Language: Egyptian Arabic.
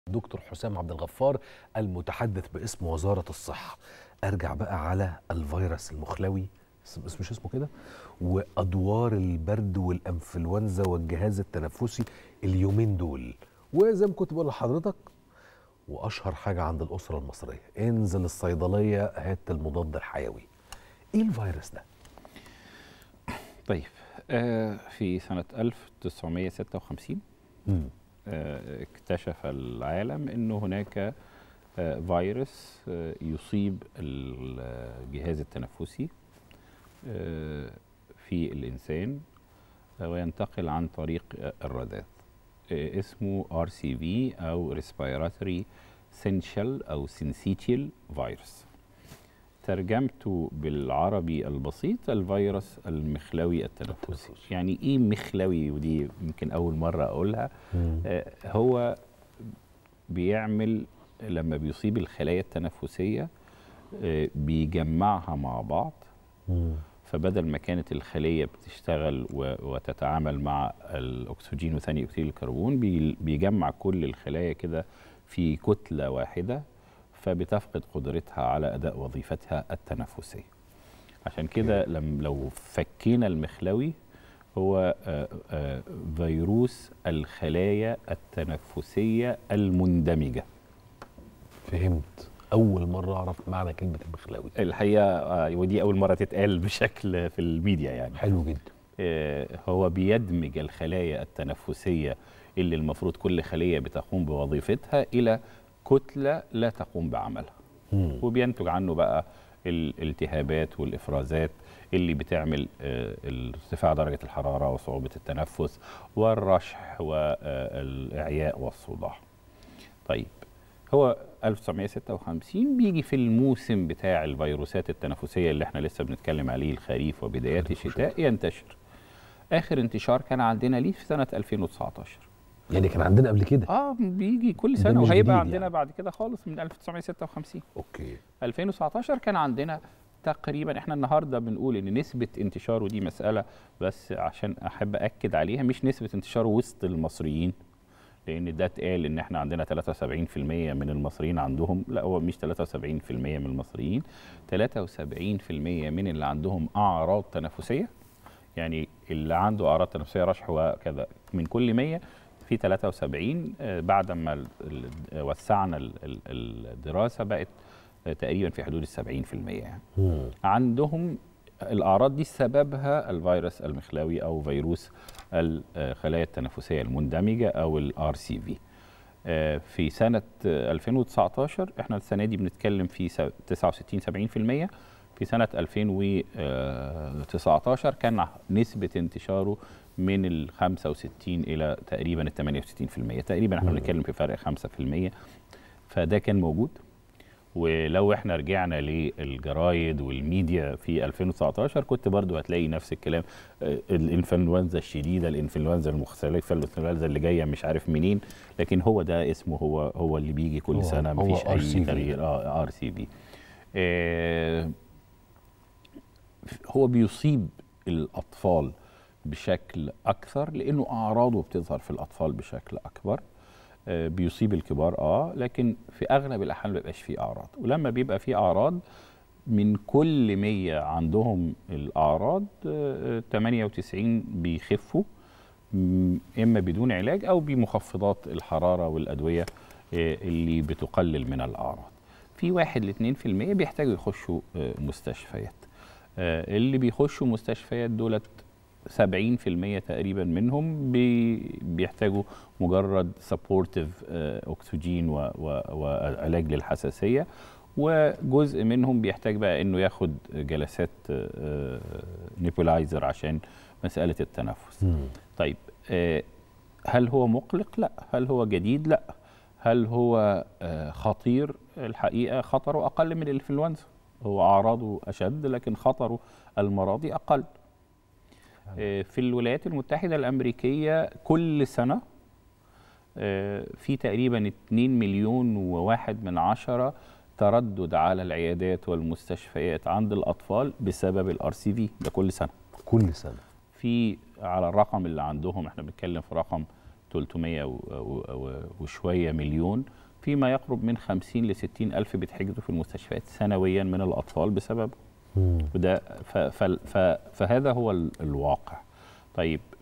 دكتور حسام عبد الغفار المتحدث باسم وزارة الصحة أرجع بقى على الفيروس المخلوي اسم اسمه مش اسمه كده وأدوار البرد والأنفلونزا والجهاز التنفسي اليومين دول وزي ما كنت بقول لحضرتك وأشهر حاجة عند الأسرة المصرية انزل الصيدلية هات المضاد الحيوي إيه الفيروس ده؟ طيب آه في سنة 1956 مم. آه اكتشف العالم أنه هناك آه فيروس آه يصيب الجهاز التنفسي آه في الإنسان آه وينتقل عن طريق آه الرذاذ آه اسمه RCV أو Respiratory Syncytial أو Syncytial Virus ترجمته بالعربي البسيط الفيروس المخلوي التنفسي التنفسي. يعني ايه مخلوي ودي يمكن اول مره اقولها مم. آه هو بيعمل لما بيصيب الخلايا التنفسيه آه بيجمعها مع بعض مم. فبدل ما كانت الخليه بتشتغل و- وتتعامل مع الاكسجين وثاني اكسيد الكربون بي- بيجمع كل الخلايا كده في كتله واحده فبتفقد قدرتها على اداء وظيفتها التنفسيه عشان كده لم لو فكينا المخلوي هو آه، آه، فيروس الخلايا التنفسيه المندمجه فهمت أول مرة أعرف معنى كلمة المخلوي الحقيقه آه، ودي اول مره تتقال بشكل في الميديا يعني حلو جدا آه، هو بيدمج الخلايا التنفسيه اللي المفروض كل خليه بتقوم بوظيفتها الى كتله لا تقوم بعملها مم. وبينتج عنه بقى الالتهابات والافرازات اللي بتعمل آه، ارتفاع درجه الحراره وصعوبه التنفس والرشح والاعياء والصداع. طيب هو 1956 بيجي في الموسم بتاع الفيروسات التنفسيه اللي احنا لسه بنتكلم عليه الخريف وبدايات الشتاء ينتشر. اخر انتشار كان عندنا ليه في سنه 2019. يعني كان عندنا قبل كده اه بيجي كل ده سنه مش وهيبقى جديد عندنا يعني. بعد كده خالص من 1956. أوكي 2019 كان عندنا تقريبا احنا النهارده بنقول ان نسبه انتشاره دي مساله بس عشان احب اكد عليها مش نسبه انتشاره وسط المصريين لان ده اتقال ان احنا عندنا 73% من المصريين عندهم لا هو مش 73% من المصريين 73% من اللي عندهم اعراض تنفسيه يعني اللي عنده اعراض تنفسيه رشح وكذا من كل 100 في 73 آه، بعد ما ال- ال- وسعنا ال- ال- الدراسه بقت آه، تقريبا في حدود ال 70% يعني مم. عندهم الاعراض دي سببها الفيروس المخلوي او فيروس الخلايا التنفسيه المندمجه او الار سي في في سنه آه، 2019 احنا السنه دي بنتكلم في س- 69 70% في سنه 2019 كان نسبه انتشاره من ال 65 الى تقريبا ال 68% تقريبا احنا مم. بنتكلم في فرق 5% فده كان موجود ولو احنا رجعنا للجرايد والميديا في 2019 كنت برضو هتلاقي نفس الكلام آه، الانفلونزا الشديده الانفلونزا المختلفه الانفلونزا اللي جايه مش عارف منين لكن هو ده اسمه هو هو اللي بيجي كل هو- سنه هو مفيش اي RCV. تغيير اه ار سي بي هو بيصيب الاطفال بشكل اكثر لانه اعراضه بتظهر في الاطفال بشكل اكبر آه، بيصيب الكبار اه لكن في اغلب الاحيان ما بيبقاش فيه اعراض ولما بيبقى فيه اعراض من كل 100 عندهم الاعراض آه، آه، 98 بيخفوا م- اما بدون علاج او بمخفضات الحراره والادويه آه، اللي بتقلل من الاعراض في واحد ل 2% بيحتاجوا يخشوا آه، مستشفيات آه، اللي بيخشوا مستشفيات دولت 70% تقريبا منهم بي بيحتاجوا مجرد سبورتيف اكسجين و- و- وعلاج للحساسيه وجزء منهم بيحتاج بقى انه ياخد جلسات نيبولايزر عشان مساله التنفس مم. طيب آه، هل هو مقلق؟ لا. هل هو جديد؟ لا. هل هو آه، خطير؟ الحقيقه خطره اقل من الانفلونزا. هو اعراضه اشد لكن خطره المرضي اقل. آه، في الولايات المتحده الامريكيه كل سنه آه، في تقريبا 2 مليون وواحد من عشرة تردد على العيادات والمستشفيات عند الاطفال بسبب الار سي في ده كل سنه. كل سنة في على الرقم اللي عندهم احنا بنتكلم في رقم 300 و- و- و- وشويه مليون فيما يقرب من 50 ل 60 الف بيتحجزوا في المستشفيات سنويا من الاطفال بسببه وده ف ف ف فهذا هو ال- الواقع طيب